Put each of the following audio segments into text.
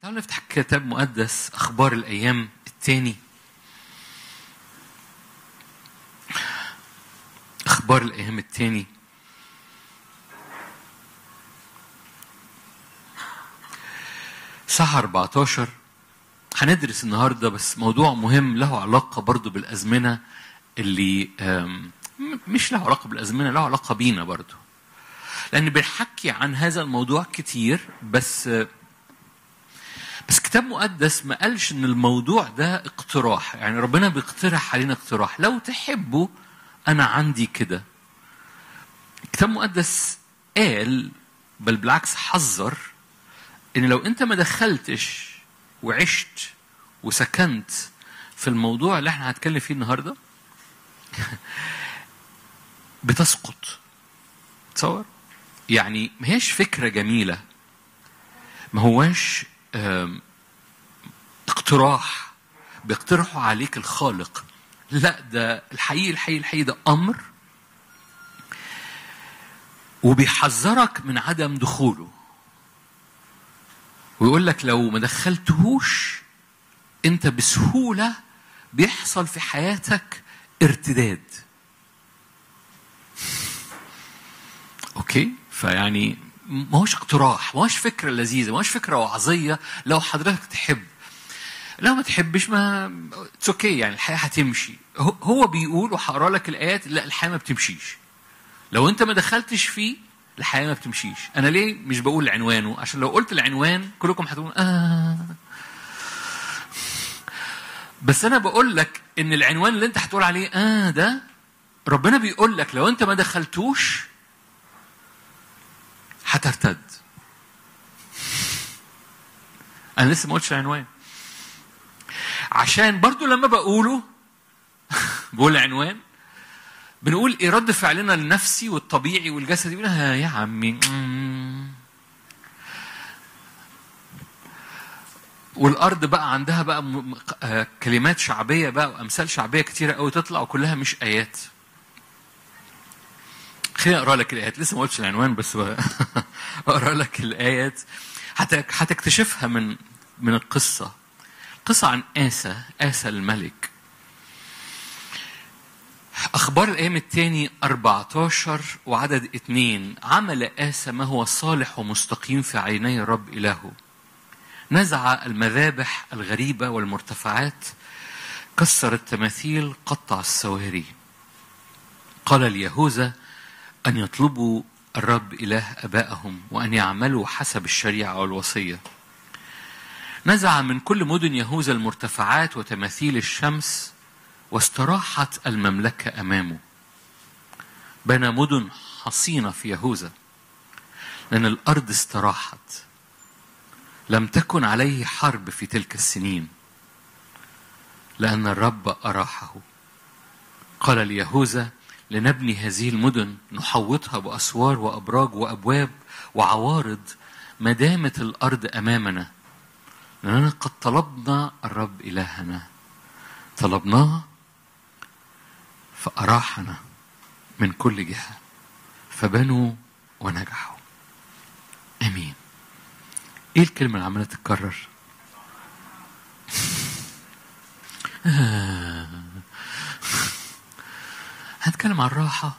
تعالوا نفتح كتاب مقدس أخبار الأيام الثاني أخبار الأيام الثاني صح 14 هندرس النهارده بس موضوع مهم له علاقة برضو بالأزمنة اللي آم، م- مش له علاقة بالأزمنة له علاقة بينا برضو لأن بنحكي عن هذا الموضوع كتير بس بس كتاب مقدس ما قالش ان الموضوع ده اقتراح يعني ربنا بيقترح علينا اقتراح لو تحبوا انا عندي كده كتاب مقدس قال بل بالعكس حذر ان لو انت ما دخلتش وعشت وسكنت في الموضوع اللي احنا هنتكلم فيه النهارده بتسقط تصور يعني ما هيش فكره جميله ما هواش آم، اقتراح بيقترحوا عليك الخالق لا ده الحقيقي الحقيقي الحقيقي ده امر وبيحذرك من عدم دخوله ويقول لك لو ما دخلتهوش انت بسهوله بيحصل في حياتك ارتداد اوكي فيعني ما هوش اقتراح ما هوش فكره لذيذه ما هوش فكره وعظيه لو حضرتك تحب لو ما تحبش ما اتس اوكي يعني الحياه هتمشي هو- هو بيقول وهقرا لك الايات لا الحياه ما بتمشيش لو انت ما دخلتش فيه الحياه ما بتمشيش انا ليه مش بقول عنوانه عشان لو قلت العنوان كلكم هتقولوا اه بس انا بقول لك ان العنوان اللي انت هتقول عليه اه ده ربنا بيقول لك لو انت ما دخلتوش هترتد انا لسه ما قلتش العنوان عشان برضو لما بقوله بقول عنوان بنقول ايه رد فعلنا النفسي والطبيعي والجسدي بيقول ها يا عمي مم. والارض بقى عندها بقى م- م- آه، كلمات شعبيه بقى وامثال شعبيه كتيره قوي تطلع وكلها مش ايات خليني اقرا لك الايات لسه ما قلتش العنوان بس بقى اقرا لك الايات هت- هتكتشفها من من القصه قصه عن اسى اسى الملك أخبار الأيام الثاني 14 وعدد اثنين عمل آسى ما هو صالح ومستقيم في عيني الرب إلهه نزع المذابح الغريبة والمرتفعات كسر التماثيل قطع السواري قال ليهوذا أن يطلبوا الرب إله أبائهم وأن يعملوا حسب الشريعة والوصية نزع من كل مدن يهوذا المرتفعات وتماثيل الشمس واستراحت المملكة أمامه بنى مدن حصينة في يهوذا لأن الأرض استراحت لم تكن عليه حرب في تلك السنين لأن الرب أراحه قال ليهوذا لنبني هذه المدن نحوطها بأسوار وأبراج وأبواب وعوارض ما دامت الأرض أمامنا لأننا قد طلبنا الرب إلهنا طلبناه فأراحنا من كل جهة فبنوا ونجحوا امين ايه الكلمه اللي عماله تتكرر آه. هنتكلم عن الراحه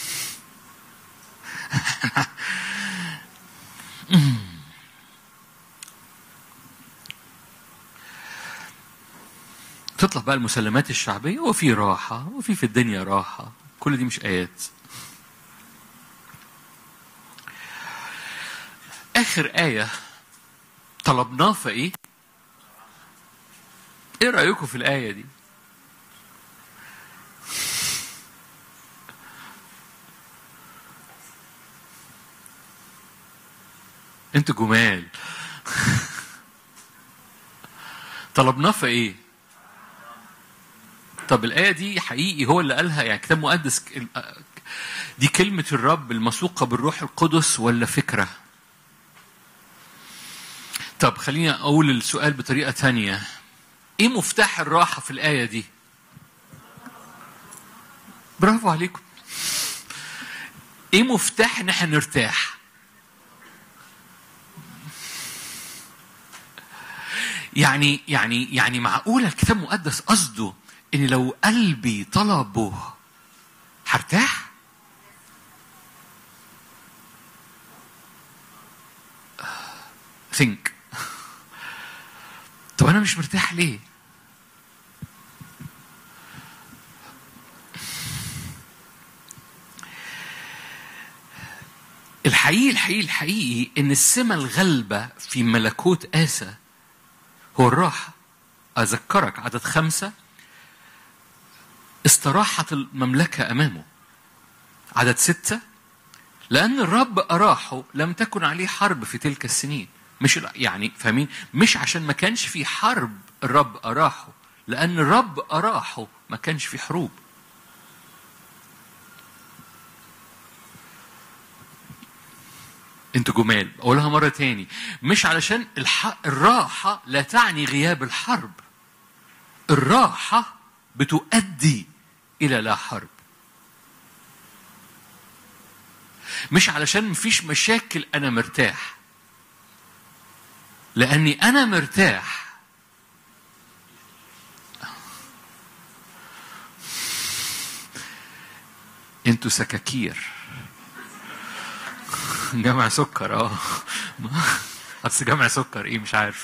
تطلع بقى المسلمات الشعبيه وفي راحه وفي في الدنيا راحه كل دي مش ايات آخر آية طلبناه فإيه؟ إيه رأيكم في الآية دي؟ أنتوا جمال طلبناه فإيه؟ طب الآية دي حقيقي هو اللي قالها يعني كتاب مقدس دي كلمة الرب المسوقة بالروح القدس ولا فكرة؟ طب خليني أقول السؤال بطريقة تانية إيه مفتاح الراحة في الآية دي؟ برافو عليكم إيه مفتاح إن إحنا نرتاح؟ يعني يعني يعني معقولة الكتاب المقدس قصده إن لو قلبي طلبه هرتاح؟ think طب أنا مش مرتاح ليه؟ الحقيقي الحقيقي الحقيقي ان السمة الغلبة في ملكوت آسى هو الراحة أذكرك عدد خمسة استراحت المملكة أمامه عدد ستة لأن الرب أراحه لم تكن عليه حرب في تلك السنين مش يعني فاهمين مش عشان ما كانش في حرب الرب أراحه لأن الرب أراحه ما كانش في حروب انتوا جمال اقولها مره تاني مش علشان الح... الراحه لا تعني غياب الحرب الراحه بتؤدي الى لا حرب مش علشان مفيش مشاكل انا مرتاح لاني انا مرتاح انتوا سكاكير جمع سكر اه بس جمع سكر ايه مش عارف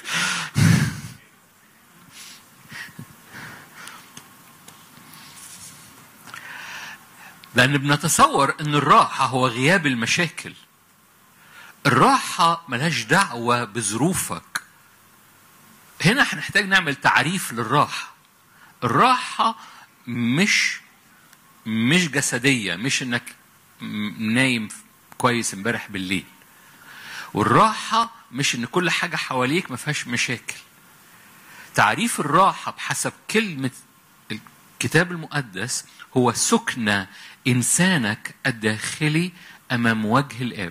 لأن بنتصور أن الراحة هو غياب المشاكل الراحة ملهاش دعوة بظروفك هنا هنحتاج نعمل تعريف للراحة الراحة مش مش جسدية مش انك نايم كويس امبارح بالليل والراحة مش ان كل حاجة حواليك ما فيهاش مشاكل تعريف الراحة بحسب كلمة الكتاب المقدس هو سكن إنسانك الداخلي أمام وجه الآب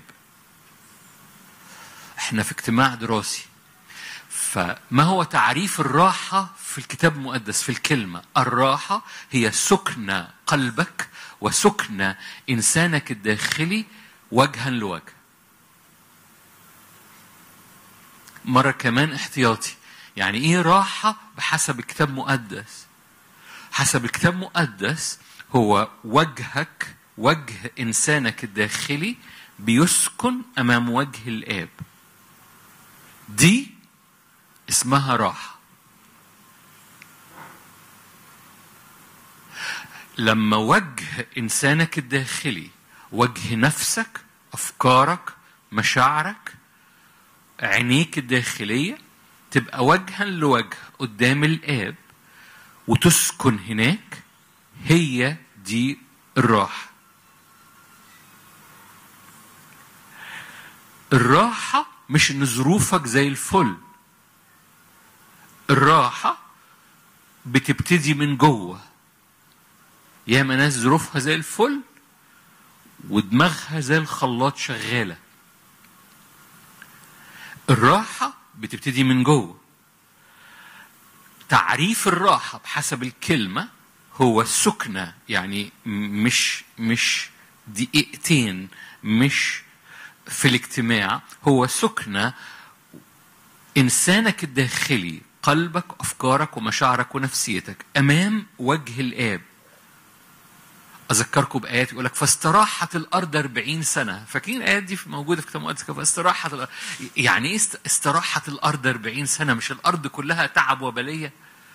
احنا في اجتماع دراسي فما هو تعريف الراحة في الكتاب المقدس في الكلمة الراحة هي سكن قلبك وسكن إنسانك الداخلي وجها لوجه مرة كمان احتياطي يعني ايه راحة بحسب الكتاب المقدس حسب الكتاب المقدس هو وجهك وجه إنسانك الداخلي بيسكن أمام وجه الآب دي اسمها راحة لما وجه إنسانك الداخلي وجه نفسك أفكارك مشاعرك عينيك الداخلية تبقى وجها لوجه قدام الآب وتسكن هناك هي دي الراحة الراحة مش ان ظروفك زي الفل الراحة بتبتدي من جوه ياما ناس ظروفها زي الفل ودماغها زي الخلاط شغالة الراحة بتبتدي من جوه تعريف الراحة بحسب الكلمة هو السكنة يعني مش مش دقيقتين مش في الاجتماع هو سكنة إنسانك الداخلي قلبك أفكارك ومشاعرك ونفسيتك أمام وجه الآب أذكركم بآيات يقول لك فاستراحت الأرض أربعين سنة فاكرين الآيات دي موجودة في كتاب المقدس فاستراحت الأرض يعني إيه استراحت الأرض أربعين سنة مش الأرض كلها تعب وبلية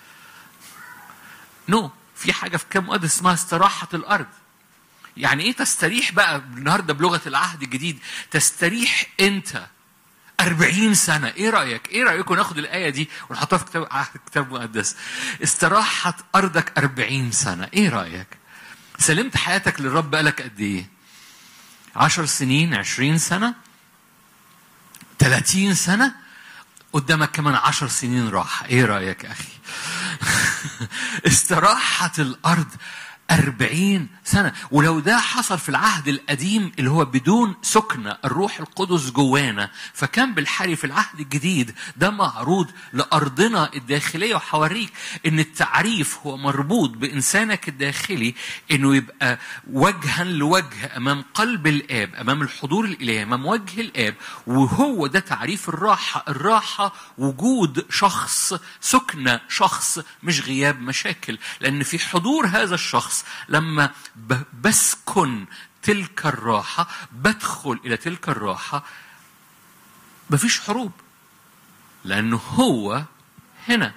نو no. في حاجة في كتاب المقدس اسمها استراحة الأرض يعني ايه تستريح بقى النهارده بلغه العهد الجديد تستريح انت أربعين سنة إيه رأيك؟ إيه رأيكم ناخد الآية دي ونحطها في كتاب عهد كتاب مقدس استراحت أرضك أربعين سنة إيه رأيك؟ سلمت حياتك للرب بقالك قد إيه؟ عشر سنين عشرين سنة ثلاثين سنة قدامك كمان عشر سنين راحة إيه رأيك يا أخي؟ استراحت الأرض أربعين سنة ولو ده حصل في العهد القديم اللي هو بدون سكنة الروح القدس جوانا فكان بالحري في العهد الجديد ده معروض لأرضنا الداخلية وحوريك إن التعريف هو مربوط بإنسانك الداخلي إنه يبقى وجها لوجه أمام قلب الآب أمام الحضور الإلهي أمام وجه الآب وهو ده تعريف الراحة الراحة وجود شخص سكنة شخص مش غياب مشاكل لأن في حضور هذا الشخص لما ب- بسكن تلك الراحة بدخل إلى تلك الراحة مفيش حروب لأنه هو هنا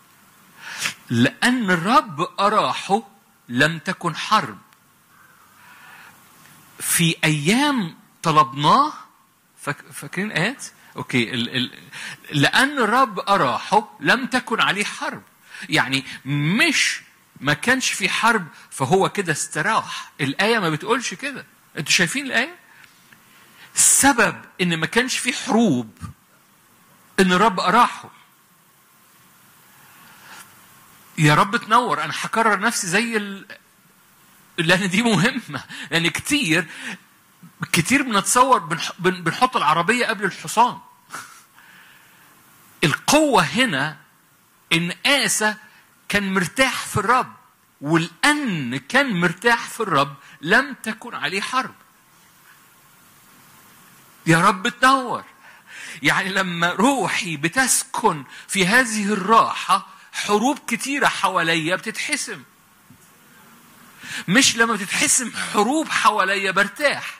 لأن الرب أراحه لم تكن حرب في أيام طلبناه فاك- فاكرين آيات؟ أوكي ال ال لأن الرب أراحه لم تكن عليه حرب يعني مش ما كانش في حرب فهو كده استراح الآية ما بتقولش كده أنتوا شايفين الآية؟ السبب إن ما كانش في حروب إن الرب أراحه يا رب تنور أنا هكرر نفسي زي ال... لأن دي مهمة لأن كتير كتير بنتصور بنح- بن- بنحط العربية قبل الحصان القوة هنا إن آسى كان مرتاح في الرب والأن كان مرتاح في الرب لم تكن عليه حرب يا رب تنور يعني لما روحي بتسكن في هذه الراحة حروب كتيرة حواليا بتتحسم مش لما بتتحسم حروب حواليا برتاح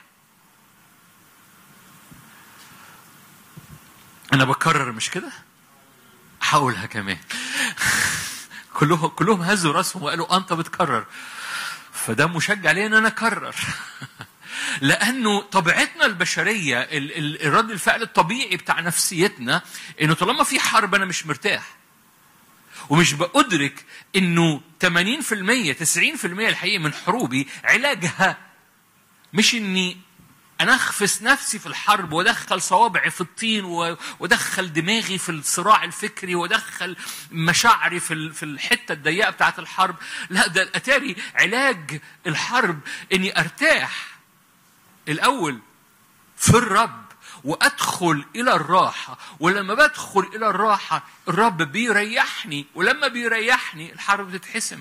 أنا بكرر مش كده؟ هقولها كمان كلهم كلهم هزوا راسهم وقالوا أنت بتكرر فده مشجع ليا ان انا اكرر لانه طبيعتنا البشريه ال- ال- الرد الفعل الطبيعي بتاع نفسيتنا انه طالما في حرب انا مش مرتاح ومش بأدرك انه 80% 90% الحقيقي من حروبي علاجها مش اني انخفس نفسي في الحرب وادخل صوابعي في الطين و- وادخل دماغي في الصراع الفكري وادخل مشاعري في ال- في الحته الضيقه بتاعت الحرب لا ده الاتاري علاج الحرب اني ارتاح الاول في الرب وادخل الى الراحه ولما بدخل الى الراحه الرب بيريحني ولما بيريحني الحرب بتتحسم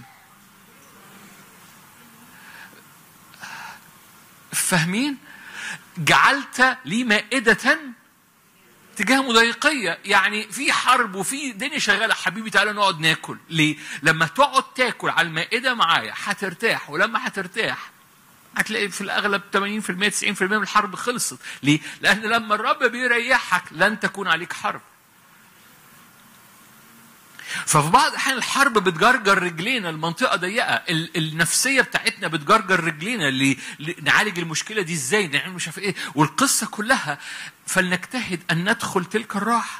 فاهمين جعلت لي مائدة تجاه مضايقية يعني في حرب وفي دنيا شغالة حبيبي تعالى نقعد ناكل ليه لما تقعد تاكل على المائدة معايا هترتاح ولما هترتاح هتلاقي في الاغلب 80% 90% من الحرب خلصت ليه لان لما الرب بيريحك لن تكون عليك حرب ففي بعض الاحيان الحرب بتجرجر رجلينا المنطقه ضيقه ال- النفسيه بتاعتنا بتجرجر رجلينا اللي نعالج المشكله دي ازاي نعمل مش عارف ايه والقصه كلها فلنجتهد ان ندخل تلك الراحه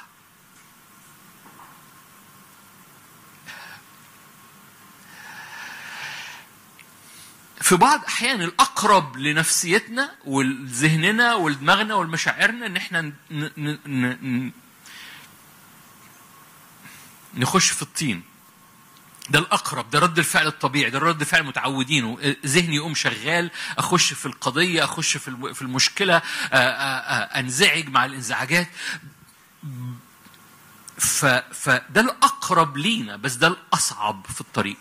في بعض احيان الاقرب لنفسيتنا ولذهننا ولدماغنا ولمشاعرنا ان احنا ن- ن- ن- ن- نخش في الطين ده الاقرب ده رد الفعل الطبيعي ده رد الفعل متعودينه ذهني يقوم شغال اخش في القضيه اخش في الم- في المشكله آ- آ- آ- انزعج مع الانزعاجات ف فده الاقرب لينا بس ده الاصعب في الطريق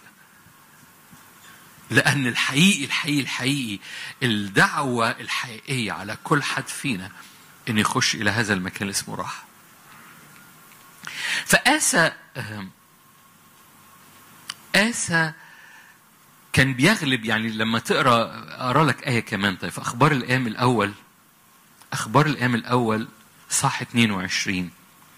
لأن الحقيقي الحقيقي الحقيقي الدعوة الحقيقية على كل حد فينا إنه يخش إلى هذا المكان اللي اسمه راحة. فآسى آم، آسى كان بيغلب يعني لما تقرا اقرا لك آية كمان طيب في أخبار الأيام الأول أخبار الأيام الأول صح 22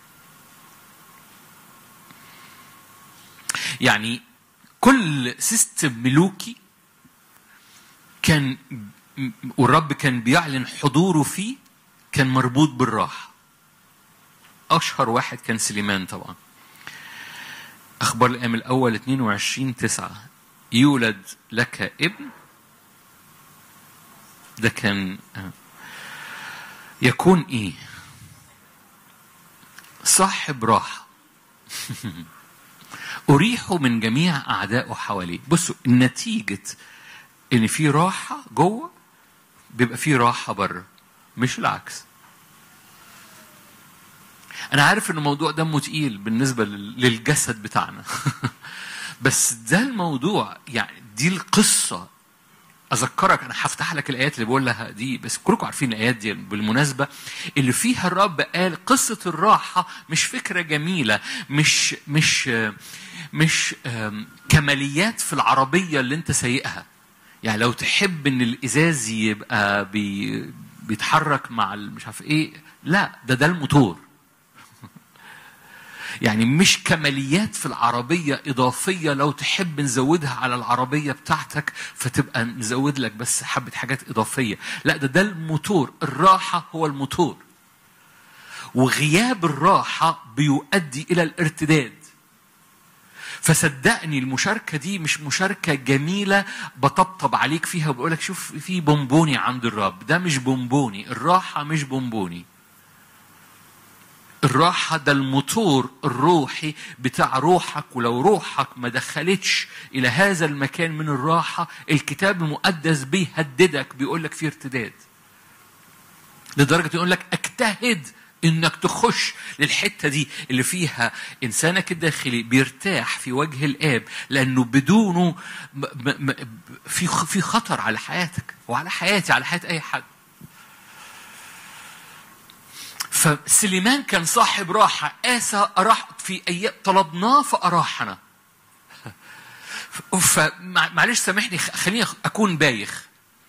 يعني كل سيستم ملوكي كان والرب كان بيعلن حضوره فيه كان مربوط بالراحة أشهر واحد كان سليمان طبعا أخبار الأيام الأول 22 تسعة يولد لك ابن ده كان آه. يكون إيه صاحب راحة أريحه من جميع أعدائه حواليه بصوا نتيجة ان في راحه جوه بيبقى في راحه بره مش العكس انا عارف ان الموضوع دمه تقيل بالنسبه لل- للجسد بتاعنا بس ده الموضوع يعني دي القصه اذكرك انا هفتح لك الايات اللي بقول لها دي بس كلكم عارفين الايات دي بالمناسبه اللي فيها الرب قال قصه الراحه مش فكره جميله مش مش مش آم، كماليات في العربيه اللي انت سايقها يعني لو تحب ان الازاز يبقى بي بيتحرك مع ال- مش عارف ايه لا ده ده الموتور يعني مش كماليات في العربية إضافية لو تحب نزودها على العربية بتاعتك فتبقى نزود لك بس حبة حاجات إضافية لا ده ده الموتور الراحة هو الموتور وغياب الراحة بيؤدي إلى الارتداد فصدقني المشاركة دي مش مشاركة جميلة بطبطب عليك فيها وبقول لك شوف في بونبوني عند الرب ده مش بونبوني الراحة مش بونبوني الراحة ده الموتور الروحي بتاع روحك ولو روحك ما دخلتش إلى هذا المكان من الراحة الكتاب المقدس بيهددك بيقول لك في ارتداد لدرجة يقول لك اجتهد انك تخش للحتة دي اللي فيها انسانك الداخلي بيرتاح في وجه الاب لانه بدونه م- م- م- في في خطر على حياتك وعلى حياتي على حياة اي حد فسليمان كان صاحب راحة آسى أراح في أيام طلبناه فأراحنا فمعلش سامحني خ- خليني أخ- أكون بايخ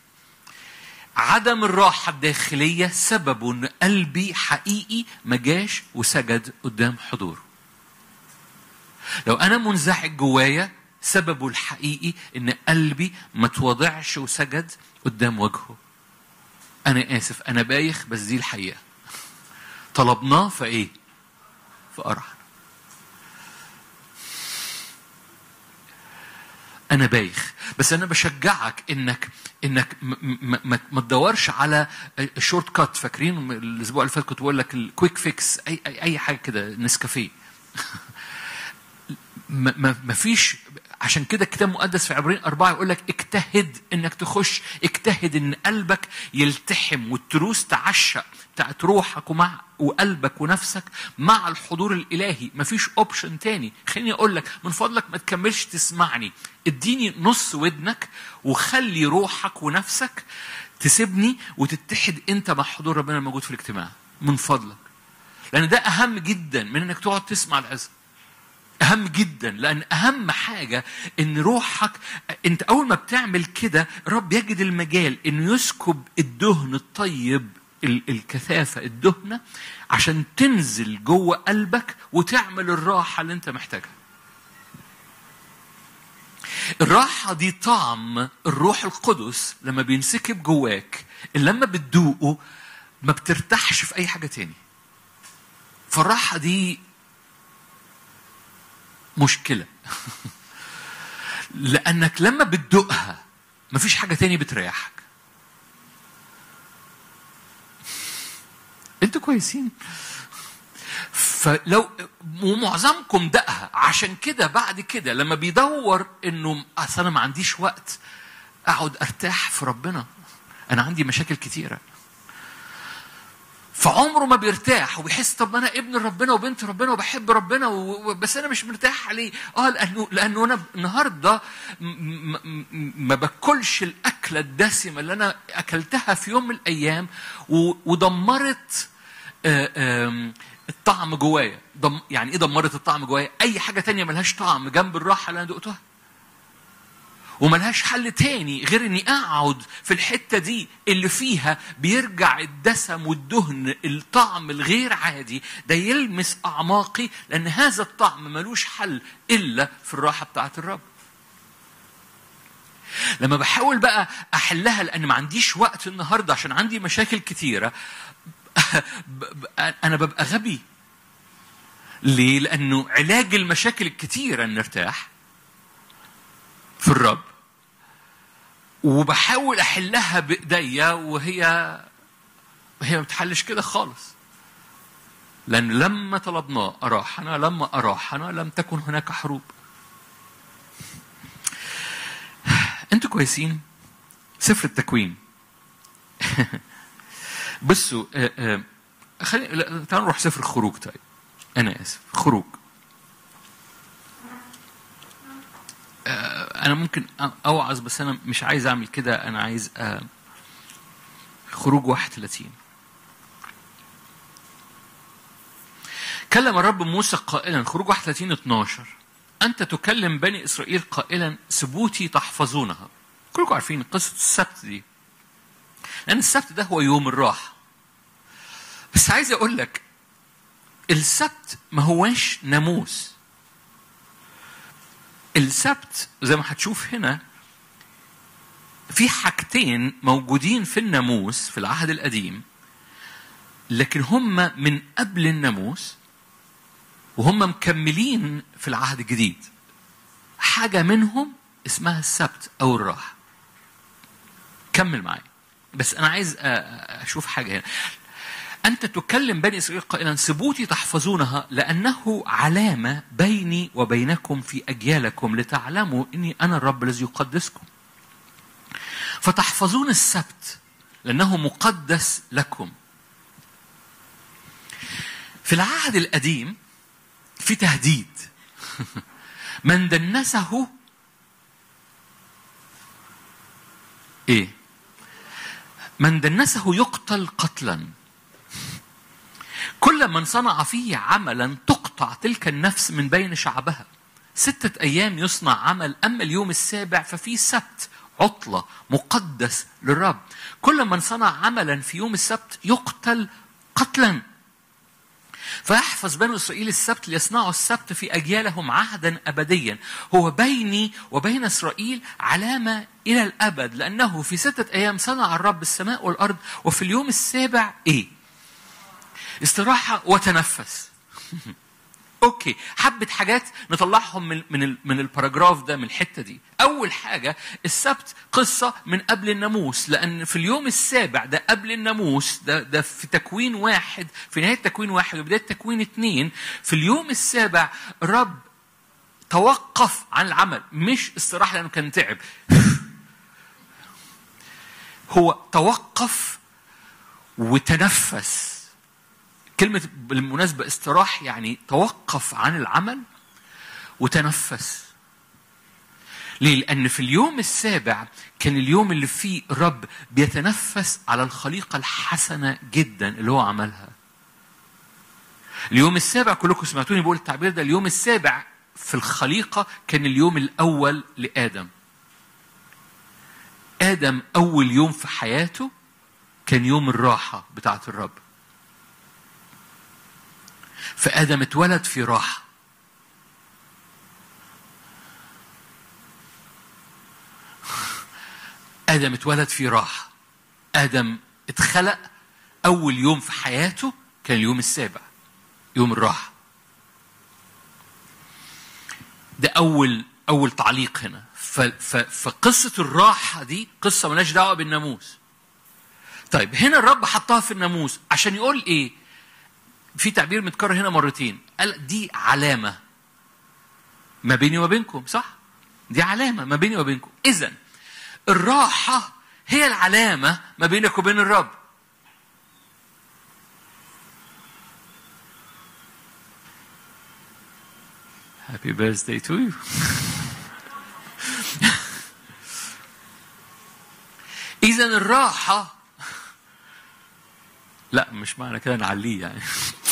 عدم الراحة الداخلية سببه إن قلبي حقيقي ما جاش وسجد قدام حضوره لو أنا منزعج جوايا سببه الحقيقي إن قلبي ما تواضعش وسجد قدام وجهه أنا آسف أنا بايخ بس دي الحقيقة طلبناه فايه فأرحنا انا بايخ بس انا بشجعك انك انك م- م- ما ما تدورش على الشورت كات فاكرين الاسبوع اللي فات كنت بقول لك الكويك فيكس اي اي, أي حاجه كده نسكافيه ما ما- ما فيش عشان كده الكتاب المقدس في عبرين أربعة يقول لك اجتهد إنك تخش اجتهد إن قلبك يلتحم والتروس تعشق بتاعت روحك ومع وقلبك ونفسك مع الحضور الإلهي مفيش أوبشن تاني خليني أقول لك من فضلك ما تكملش تسمعني اديني نص ودنك وخلي روحك ونفسك تسيبني وتتحد أنت مع حضور ربنا الموجود في الاجتماع من فضلك لأن ده أهم جدا من إنك تقعد تسمع العظة اهم جدا لان اهم حاجه ان روحك انت اول ما بتعمل كده رب يجد المجال انه يسكب الدهن الطيب ال- الكثافه الدهنه عشان تنزل جوه قلبك وتعمل الراحه اللي انت محتاجها الراحة دي طعم الروح القدس لما بينسكب جواك اللي لما بتدوقه ما بترتاحش في أي حاجة تاني فالراحة دي مشكلة لأنك لما بتدوقها مفيش حاجة تاني بتريحك انتوا كويسين فلو ومعظمكم دقها عشان كده بعد كده لما بيدور انه اصل انا ما عنديش وقت اقعد ارتاح في ربنا انا عندي مشاكل كتيره فعمره ما بيرتاح وبيحس طب ما انا ابن ربنا وبنت ربنا وبحب ربنا و- و- بس انا مش مرتاح عليه اه لانه لانه انا النهارده م- م- م- ما باكلش الاكله الدسمه اللي انا اكلتها في يوم من الايام و- ودمرت آه، آم، الطعم جوايا دم يعني ايه دمرت الطعم جوايا اي حاجه تانية ملهاش طعم جنب الراحه اللي انا دقتها وملهاش حل تاني غير اني اقعد في الحته دي اللي فيها بيرجع الدسم والدهن الطعم الغير عادي ده يلمس اعماقي لان هذا الطعم ملوش حل الا في الراحه بتاعه الرب لما بحاول بقى احلها لان ما عنديش وقت النهارده عشان عندي مشاكل كتيره ب- ب- انا ببقى غبي ليه لانه علاج المشاكل الكتيره ان نرتاح في الرب وبحاول احلها بايديا وهي هي ما بتحلش كده خالص لان لما طلبناه اراحنا لما اراحنا لم تكن هناك حروب انتوا كويسين سفر التكوين بصوا آه، آه، خلي لا، تعالوا نروح سفر الخروج طيب انا اسف خروج آه، انا ممكن أ- اوعظ بس انا مش عايز اعمل كده انا عايز آه، خروج 31 كلم الرب موسى قائلا خروج 31 12 أنت تكلم بني إسرائيل قائلا سبوتي تحفظونها كلكم عارفين قصة السبت دي لأن السبت ده هو يوم الراحة بس عايز أقول لك السبت ما هواش ناموس السبت زي ما هتشوف هنا في حاجتين موجودين في الناموس في العهد القديم لكن هم من قبل الناموس وهم مكملين في العهد الجديد حاجة منهم اسمها السبت أو الراحة كمل معايا بس أنا عايز أ- أ- أشوف حاجة هنا أنت تكلم بني إسرائيل قائلا سبوتي تحفظونها لأنه علامة بيني وبينكم في أجيالكم لتعلموا إني أنا الرب الذي يقدسكم فتحفظون السبت لأنه مقدس لكم في العهد القديم في تهديد من دنسه ايه من دنسه يقتل قتلا كل من صنع فيه عملا تقطع تلك النفس من بين شعبها ستة أيام يصنع عمل أما اليوم السابع ففي سبت عطلة مقدس للرب كل من صنع عملا في يوم السبت يقتل قتلا فيحفظ بنو اسرائيل السبت ليصنعوا السبت في اجيالهم عهدا ابديا هو بيني وبين اسرائيل علامه الى الابد لانه في سته ايام صنع الرب السماء والارض وفي اليوم السابع ايه؟ استراحه وتنفس اوكي حبه حاجات نطلعهم من من ال- من الباراجراف ده من الحته دي اول حاجه السبت قصه من قبل الناموس لان في اليوم السابع ده قبل الناموس ده ده في تكوين واحد في نهايه تكوين واحد وبدايه تكوين اثنين في اليوم السابع الرب توقف عن العمل مش استراحه لانه كان تعب هو توقف وتنفس كلمة بالمناسبة استراح يعني توقف عن العمل وتنفس ليه؟ لأن في اليوم السابع كان اليوم اللي فيه الرب بيتنفس على الخليقة الحسنة جدا اللي هو عملها. اليوم السابع كلكم سمعتوني بقول التعبير ده اليوم السابع في الخليقة كان اليوم الأول لآدم. آدم أول يوم في حياته كان يوم الراحة بتاعة الرب. فآدم اتولد في راحة آدم اتولد في راحة آدم اتخلق أول يوم في حياته كان اليوم السابع يوم الراحة ده أول أول تعليق هنا ف- ف- فقصة الراحة دي قصة ملهاش دعوة بالناموس طيب هنا الرب حطها في الناموس عشان يقول ايه في تعبير متكرر هنا مرتين قال دي علامة ما بيني وبينكم صح دي علامة ما بيني وبينكم إذا الراحة هي العلامة ما بينك وبين الرب Happy birthday to you. إذا الراحة لا مش معنى كده نعليه يعني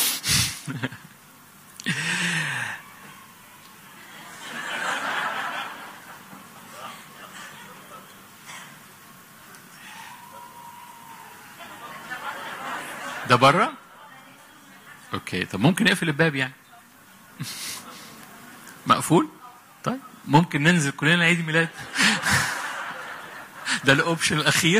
ده بره؟ اوكي طب ممكن نقفل الباب يعني مقفول؟ طيب ممكن ننزل كلنا عيد ميلاد ده الاوبشن الاخير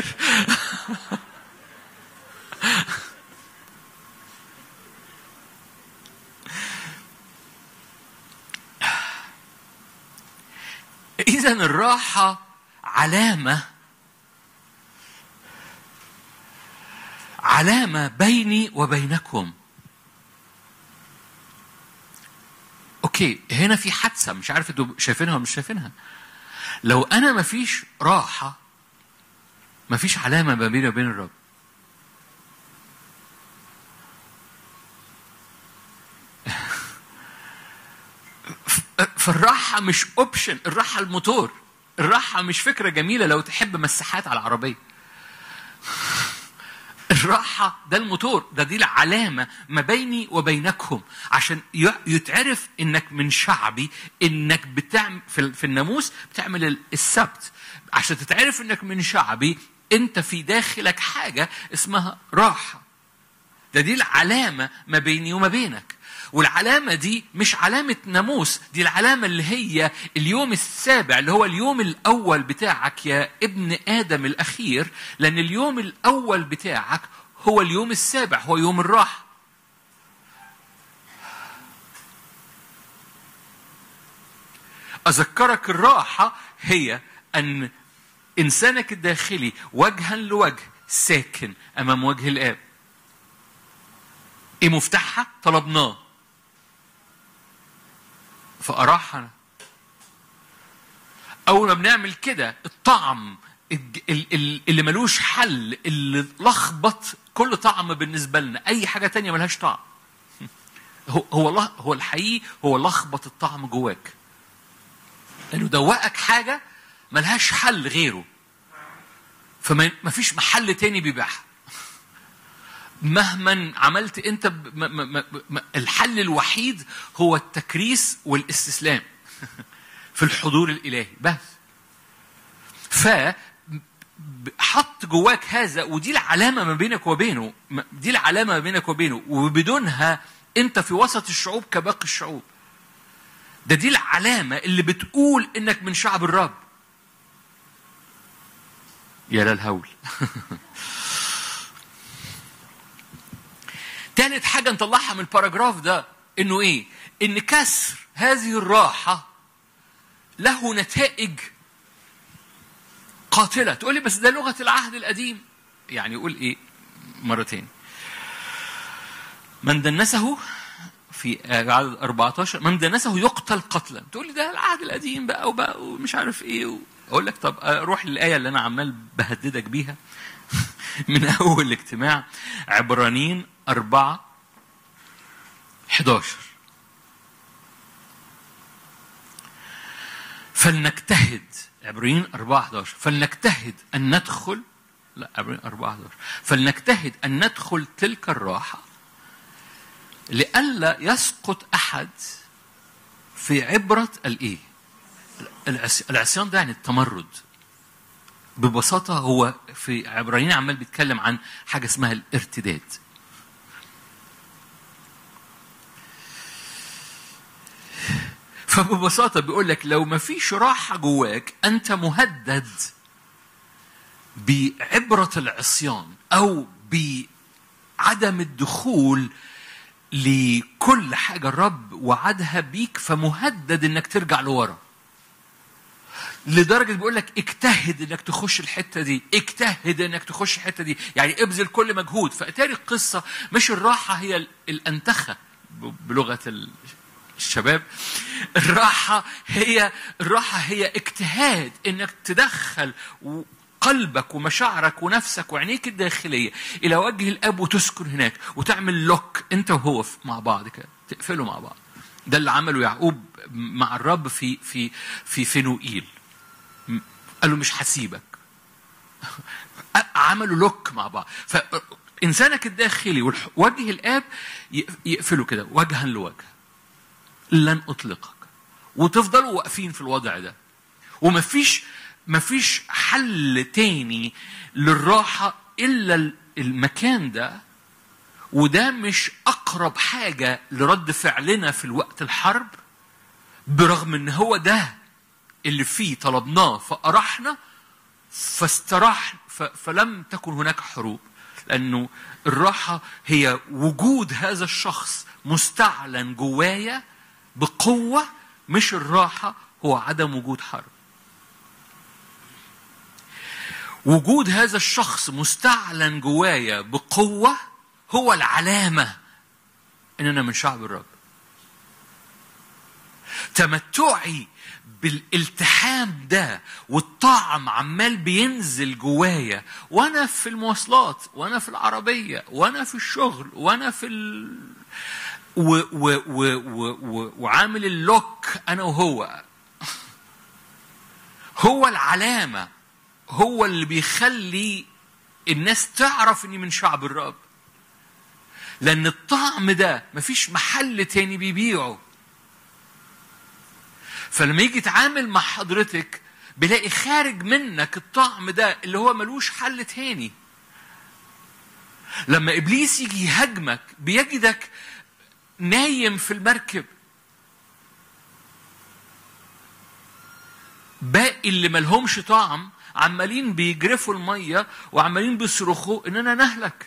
إذا الراحة علامة علامة بيني وبينكم. أوكي هنا في حادثة مش عارف انتوا شايفينها ولا مش شايفينها. لو أنا مفيش راحة مفيش علامة ما بيني وبين الرب فالراحة مش اوبشن الراحة الموتور الراحة مش فكرة جميلة لو تحب مساحات على العربية الراحة ده الموتور ده دي العلامة ما بيني وبينكم عشان ي- يتعرف انك من شعبي انك بتعمل في في الناموس بتعمل ال- السبت عشان تتعرف انك من شعبي انت في داخلك حاجة اسمها راحة ده دي العلامة ما بيني وما بينك والعلامة دي مش علامة ناموس دي العلامة اللي هي اليوم السابع اللي هو اليوم الأول بتاعك يا ابن آدم الأخير لأن اليوم الأول بتاعك هو اليوم السابع هو يوم الراحة أذكرك الراحة هي أن إنسانك الداخلي وجها لوجه ساكن أمام وجه الآب ايه مفتاحها؟ طلبناه. فأراحنا. أول ما بنعمل كده الطعم الج- ال- ال- اللي ملوش حل اللي لخبط كل طعم بالنسبة لنا أي حاجة تانية ملهاش طعم. هو هو الله هو الحقيقي هو لخبط الطعم جواك. لأنه دوقك حاجة ملهاش حل غيره. فما ما فيش محل تاني بيبيعها. مهما عملت انت ب... م... م... م... الحل الوحيد هو التكريس والاستسلام في الحضور الالهي بس ف ب- حط جواك هذا ودي العلامه ما بينك وبينه م- دي العلامه ما بينك وبينه وبدونها انت في وسط الشعوب كباقي الشعوب ده دي العلامه اللي بتقول انك من شعب الرب يا للهول تالت حاجة نطلعها من الباراجراف ده إنه إيه؟ إن كسر هذه الراحة له نتائج قاتلة تقول لي بس ده لغة العهد القديم يعني يقول إيه مرتين من دنسه في عدد 14 من دنسه يقتل قتلا تقول لي ده العهد القديم بقى وبقى ومش عارف ايه و... اقول لك طب اروح للايه اللي انا عمال بهددك بيها من اول الاجتماع عبرانيين أربعة 11 فلنجتهد عبرانيين 4 11 فلنجتهد أن ندخل لا عبرانيين 4 11 فلنجتهد أن ندخل تلك الراحة لئلا يسقط أحد في عبرة الإيه؟ العصي- العصيان ده يعني التمرد ببساطة هو في عبرانيين عمال بيتكلم عن حاجة اسمها الارتداد فببساطة بيقول لك لو ما فيش راحة جواك أنت مهدد بعبرة العصيان أو بعدم الدخول لكل حاجة الرب وعدها بيك فمهدد إنك ترجع لورا لدرجه بيقول لك اجتهد انك تخش الحته دي اجتهد انك تخش الحته دي يعني ابذل كل مجهود فاتاري القصه مش الراحه هي ال- الانتخه ب- بلغه ال- الشباب الراحه هي الراحه هي اجتهاد انك تدخل و- قلبك ومشاعرك ونفسك وعينيك الداخليه الى وجه الاب وتسكن هناك وتعمل لوك انت وهو في- مع بعض كده تقفلوا مع بعض ده اللي عمله يعقوب مع الرب في في في فنوئيل قال له مش هسيبك عملوا لوك مع بعض فإنسانك الداخلي وجه الآب يقفلوا كده وجها لوجه لن أطلقك وتفضلوا واقفين في الوضع ده ومفيش مفيش حل تاني للراحة إلا المكان ده وده مش أقرب حاجة لرد فعلنا في الوقت الحرب برغم إن هو ده اللي فيه طلبناه فأرحنا فاستراح ف- فلم تكن هناك حروب لأنه الراحة هي وجود هذا الشخص مستعلن جوايا بقوة مش الراحة هو عدم وجود حرب وجود هذا الشخص مستعلن جوايا بقوة هو العلامة إن أنا من شعب الرب تمتعي بالالتحام ده والطعم عمال بينزل جوايا وانا في المواصلات وانا في العربيه وانا في الشغل وانا في ال... و و و و و وعامل اللوك انا وهو هو العلامه هو اللي بيخلي الناس تعرف اني من شعب الرب لان الطعم ده مفيش محل تاني بيبيعه فلما يجي يتعامل مع حضرتك بلاقي خارج منك الطعم ده اللي هو ملوش حل تاني لما ابليس يجي يهاجمك بيجدك نايم في المركب باقي اللي ملهمش طعم عمالين بيجرفوا الميه وعمالين بيصرخوا اننا نهلك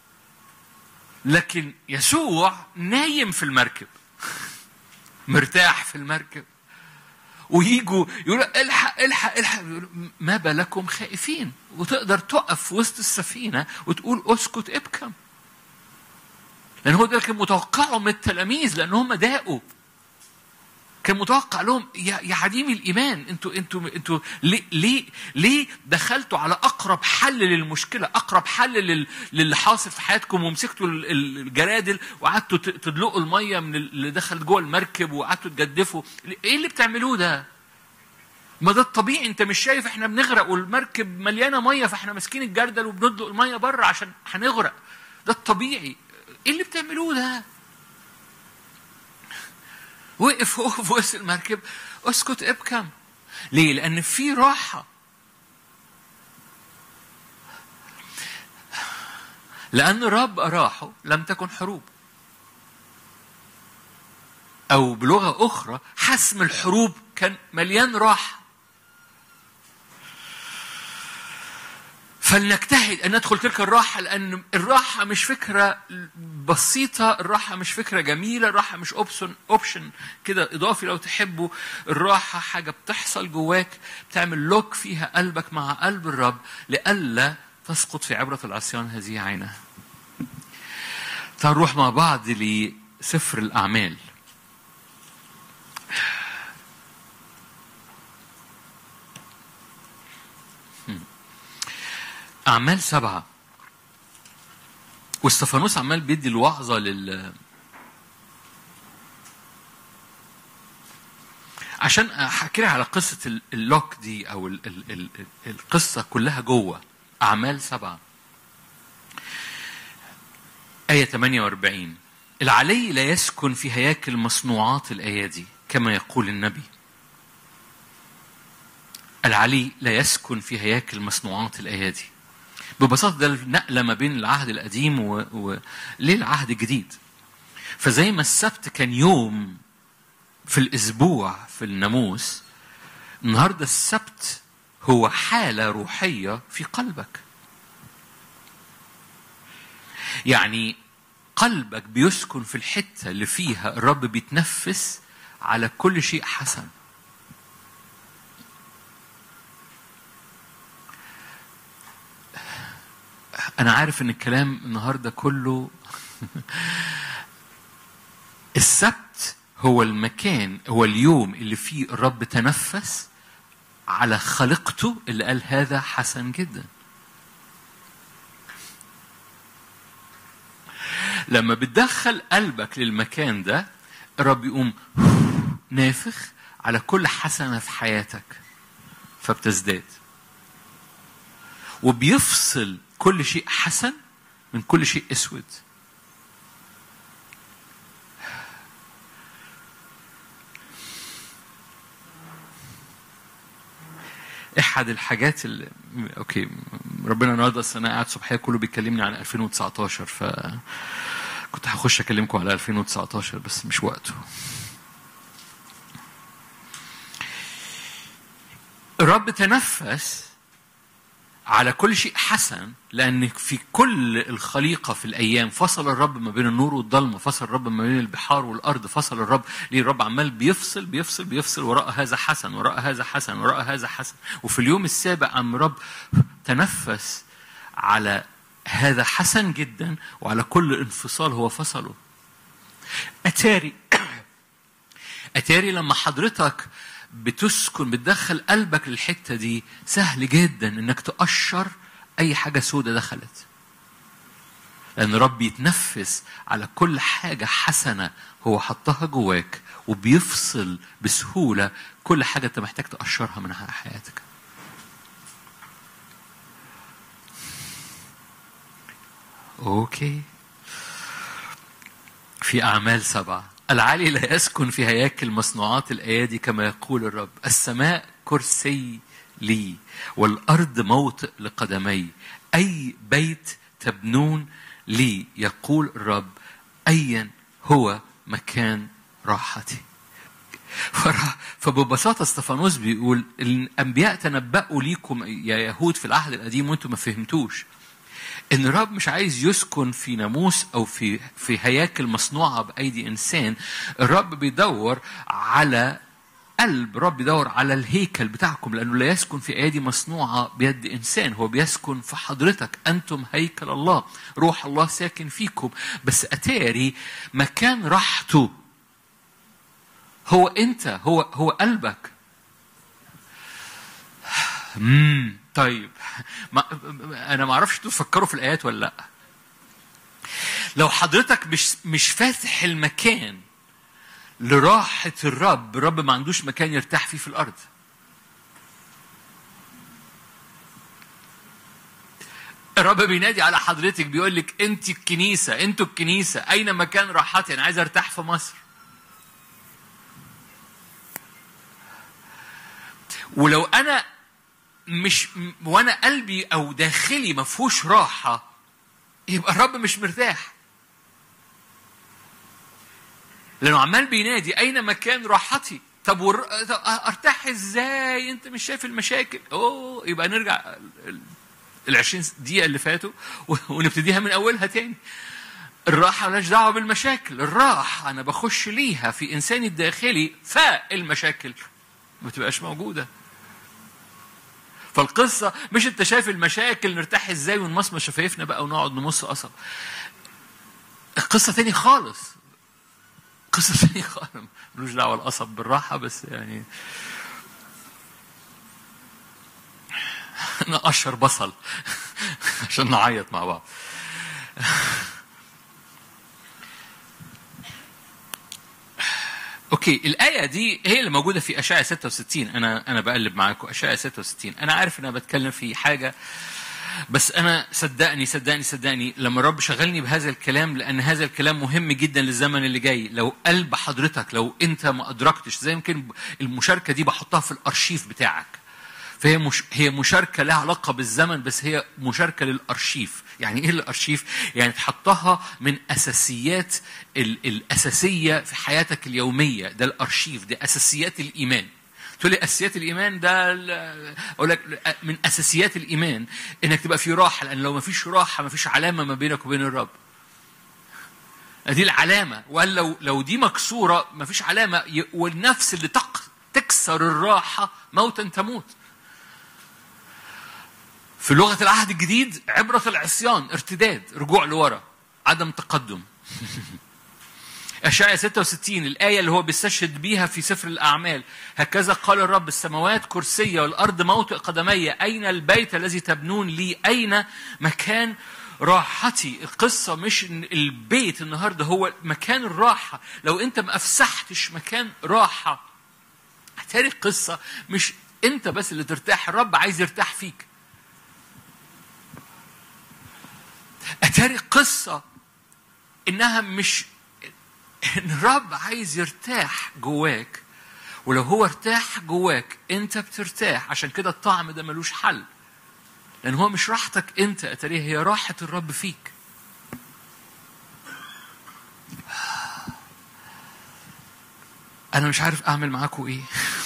لكن يسوع نايم في المركب مرتاح في المركب ويجوا يقولوا الحق الحق الحق يقولوا ما بالكم خائفين وتقدر تقف في وسط السفينه وتقول اسكت ابكم لان هو ده كان متوقعه من التلاميذ لان هم داقوا كان متوقع لهم يا يا عديم الايمان انتوا انتوا انتوا ليه ليه ليه دخلتوا على اقرب حل للمشكله اقرب حل لل للي حاصل في حياتكم ومسكتوا ال- ال- الجرادل وقعدتوا ت- تدلقوا الميه من اللي دخلت جوه المركب وقعدتوا تجدفوا ايه اللي بتعملوه ده؟ ما ده الطبيعي انت مش شايف احنا بنغرق والمركب مليانه ميه فاحنا ماسكين الجردل وبندلق الميه بره عشان هنغرق ده الطبيعي ايه اللي بتعملوه ده؟ وقف هو في وسط المركب اسكت ابكم ليه؟ لأن في راحة لأن الرب أراحه لم تكن حروب أو بلغة أخرى حسم الحروب كان مليان راحة فلنجتهد ان ندخل تلك الراحه لان الراحه مش فكره بسيطه الراحه مش فكره جميله الراحه مش اوبشن اوبشن كده اضافي لو تحبوا الراحه حاجه بتحصل جواك بتعمل لوك فيها قلبك مع قلب الرب لئلا تسقط في عبره العصيان هذه عينها تعالوا نروح مع بعض لسفر الاعمال أعمال سبعة واستفانوس عمال بيدي الوعظة لل عشان احكي لك على قصة ال- اللوك دي أو ال ال ال القصة كلها جوه أعمال سبعة آية 48 العلي لا يسكن في هياكل مصنوعات الأيادي كما يقول النبي العلي لا يسكن في هياكل مصنوعات الأيادي ببساطة ده النقلة ما بين العهد القديم و... و... للعهد الجديد فزي ما السبت كان يوم في الأسبوع في الناموس النهاردة السبت هو حالة روحية في قلبك يعني قلبك بيسكن في الحتة اللي فيها الرب بيتنفس على كل شيء حسن أنا عارف إن الكلام النهاردة كله السبت هو المكان هو اليوم اللي فيه الرب تنفس على خلقته اللي قال هذا حسن جدا لما بتدخل قلبك للمكان ده الرب يقوم نافخ على كل حسنة في حياتك فبتزداد وبيفصل كل شيء حسن من كل شيء اسود احد الحاجات اللي اوكي ربنا النهارده أصل انا قاعد صبحيه كله بيكلمني عن 2019 ف كنت هخش اكلمكم على 2019 بس مش وقته الرب تنفس على كل شيء حسن لأن في كل الخليقة في الأيام فصل الرب ما بين النور والضلمة فصل الرب ما بين البحار والأرض فصل الرب ليه الرب عمال بيفصل بيفصل بيفصل وراء هذا حسن وراء هذا حسن وراء هذا حسن وفي اليوم السابع قام رب تنفس على هذا حسن جدا وعلى كل انفصال هو فصله أتاري اتاري لما حضرتك بتسكن بتدخل قلبك للحته دي سهل جدا انك تقشر اي حاجه سودة دخلت لان رب يتنفس على كل حاجه حسنه هو حطها جواك وبيفصل بسهوله كل حاجه انت محتاج تقشرها من حياتك اوكي في اعمال سبعه العالي لا يسكن في هياكل مصنوعات الايادي كما يقول الرب السماء كرسي لي والارض موطئ لقدمي اي بيت تبنون لي يقول الرب ايا هو مكان راحتي فببساطه استفانوس بيقول الانبياء تنبأوا ليكم يا يهود في العهد القديم وانتم ما فهمتوش ان الرب مش عايز يسكن في ناموس او في في هياكل مصنوعه بايدي انسان الرب بيدور على قلب الرب بيدور على الهيكل بتاعكم لانه لا يسكن في ايادي مصنوعه بيد انسان هو بيسكن في حضرتك انتم هيكل الله روح الله ساكن فيكم بس اتاري مكان راحته هو انت هو هو قلبك امم طيب ما انا ما اعرفش تفكروا في الايات ولا لا لو حضرتك مش مش فاتح المكان لراحة الرب الرب ما عندوش مكان يرتاح فيه في الأرض الرب بينادي على حضرتك بيقول لك انت الكنيسة انتوا الكنيسة اين مكان راحتي انا عايز ارتاح في مصر ولو انا مش وانا قلبي او داخلي ما فيهوش راحه يبقى الرب مش مرتاح لانه عمال بينادي اين مكان راحتي طب ور... ارتاح ازاي انت مش شايف المشاكل اوه يبقى نرجع ال 20 دقيقه اللي فاتوا ونبتديها من اولها تاني الراحه مالهاش دعوه بالمشاكل الراحه انا بخش ليها في انساني الداخلي فالمشاكل ما بتبقاش موجوده فالقصة مش انت شايف المشاكل نرتاح ازاي ونمصمص شفايفنا بقى ونقعد نمص قصب. القصة تاني خالص. قصة تاني خالص ملوش دعوة القصب بالراحة بس يعني نقشر بصل عشان نعيط مع بعض. اوكي الايه دي هي اللي موجوده في اشعياء 66 انا انا بقلب معاكم اشعياء 66 انا عارف ان انا بتكلم في حاجه بس انا صدقني صدقني صدقني لما الرب شغلني بهذا الكلام لان هذا الكلام مهم جدا للزمن اللي جاي لو قلب حضرتك لو انت ما ادركتش زي يمكن المشاركه دي بحطها في الارشيف بتاعك فهي مش هي مشاركه لها علاقه بالزمن بس هي مشاركه للارشيف يعني ايه الارشيف يعني تحطها من اساسيات ال- الاساسيه في حياتك اليوميه ده الارشيف ده اساسيات الايمان تقول لي اساسيات الايمان ده ال- اقول لك من اساسيات الايمان انك تبقى في راحه لان لو ما فيش راحه ما فيش علامه ما بينك وبين الرب دي العلامه وقال لو لو دي مكسوره ما فيش علامه ي- والنفس اللي تق تكسر الراحه موتا تموت في لغة العهد الجديد عبرة العصيان ارتداد رجوع لورا عدم تقدم أشعياء 66 الآية اللي هو بيستشهد بيها في سفر الأعمال هكذا قال الرب السماوات كرسية والأرض موطئ قدمي أين البيت الذي تبنون لي أين مكان راحتي القصة مش إن البيت النهاردة هو مكان الراحة لو أنت ما أفسحتش مكان راحة هتاري القصة مش أنت بس اللي ترتاح الرب عايز يرتاح فيك اتاري قصه انها مش ان الرب عايز يرتاح جواك ولو هو ارتاح جواك انت بترتاح عشان كده الطعم ده ملوش حل لان هو مش راحتك انت اتاريه هي راحه الرب فيك انا مش عارف اعمل معاكم ايه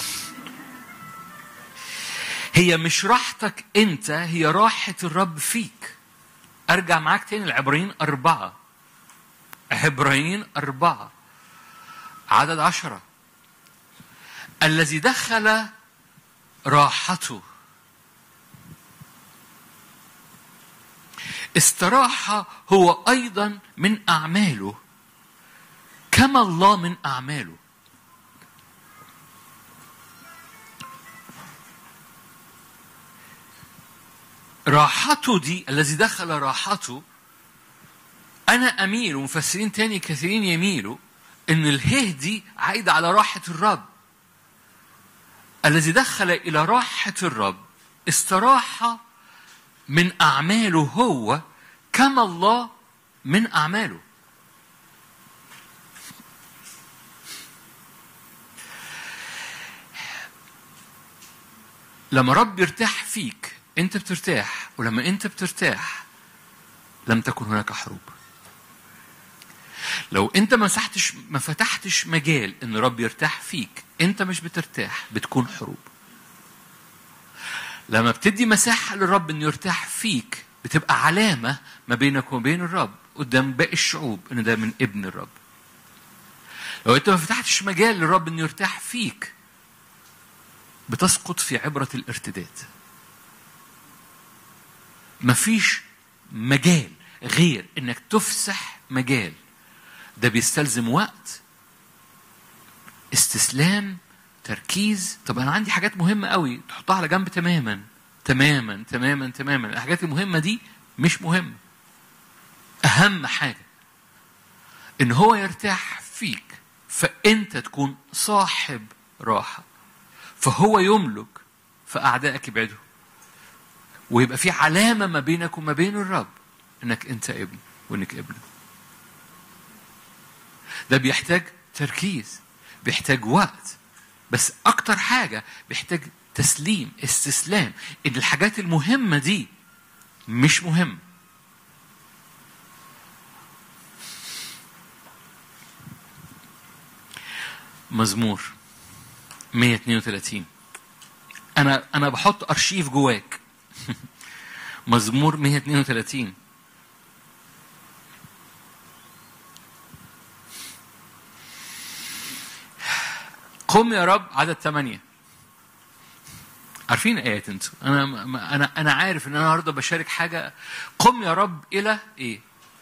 هي مش راحتك انت هي راحه الرب فيك ارجع معاك تاني العبرانيين أربعة عبرانيين أربعة عدد عشرة الذي دخل راحته استراح هو أيضا من أعماله كما الله من أعماله راحته دي الذي دخل راحته أنا أميل ومفسرين تاني كثيرين يميلوا إن الهه دي عايدة على راحة الرب الذي دخل إلى راحة الرب استراح من أعماله هو كما الله من أعماله لما رب يرتاح فيك انت بترتاح ولما انت بترتاح لم تكن هناك حروب لو انت ما مسحتش ما فتحتش مجال ان رب يرتاح فيك انت مش بترتاح بتكون حروب لما بتدي مساحة للرب انه يرتاح فيك بتبقى علامة ما بينك وبين الرب قدام باقي الشعوب ان ده من ابن الرب لو انت ما فتحتش مجال للرب انه يرتاح فيك بتسقط في عبرة الارتداد مفيش مجال غير انك تفسح مجال ده بيستلزم وقت استسلام تركيز طب انا عندي حاجات مهمه قوي تحطها على جنب تماما تماما تماما تماما الحاجات المهمه دي مش مهمه اهم حاجه ان هو يرتاح فيك فانت تكون صاحب راحه فهو يملك فاعدائك يبعدوا ويبقى في علامه ما بينك وما بين الرب انك انت ابن وانك ابنه ده بيحتاج تركيز بيحتاج وقت بس اكتر حاجه بيحتاج تسليم استسلام ان الحاجات المهمه دي مش مهمه مزمور 132 انا انا بحط ارشيف جواك مزمور 132 قم يا رب عدد ثمانية عارفين آيات انتوا أنا أنا أنا عارف إن أنا النهاردة بشارك حاجة قم يا رب إلى إيه؟